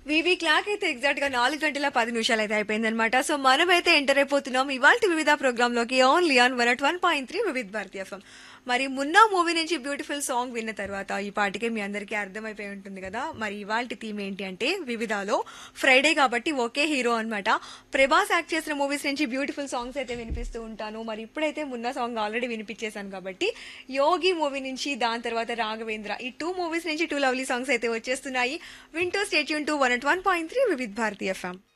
వివి clock అయితే exact గా నాలుగు గంటల పది నిమిషాలు అయితే అయిపోయిందనమాట సో మనమైతే ఎంటర్ అయిపోతున్నాం ఇవాళ వివిధ ప్రోగ్రామ్ లోకి only on one at one point three Vividh Bharati FM మరి మున్నా మూవీ నుంచి బ్యూటిఫుల్ సాంగ్ విన్న తర్వాత ఈ పాటికే మీ అందరికీ అర్థమైపోయి ఉంటుంది కదా మరి ఇవాళ థీమ్ ఏంటి అంటే వివిధాలో ఫ్రైడే కాబట్టి ఒకే హీరో అన్నమాట ప్రభాస్ యాక్ట్ చేసిన మూవీస్ నుంచి బ్యూటిఫుల్ సాంగ్స్ అయితే వినిపిస్తూ ఉంటాను మరి ఇప్పుడైతే మున్నా సాంగ్ ఆల్రెడీ వినిపించేశాను కాబట్టి యోగి మూవీ నుంచి దాని తర్వాత రాఘవేంద్ర ఈ టూ మూవీస్ నుంచి టూ లవ్లీ సాంగ్స్ అయితే వచ్చేస్తున్నాయి వింటూ stay tuned to one at one point three Vividh Bharati FM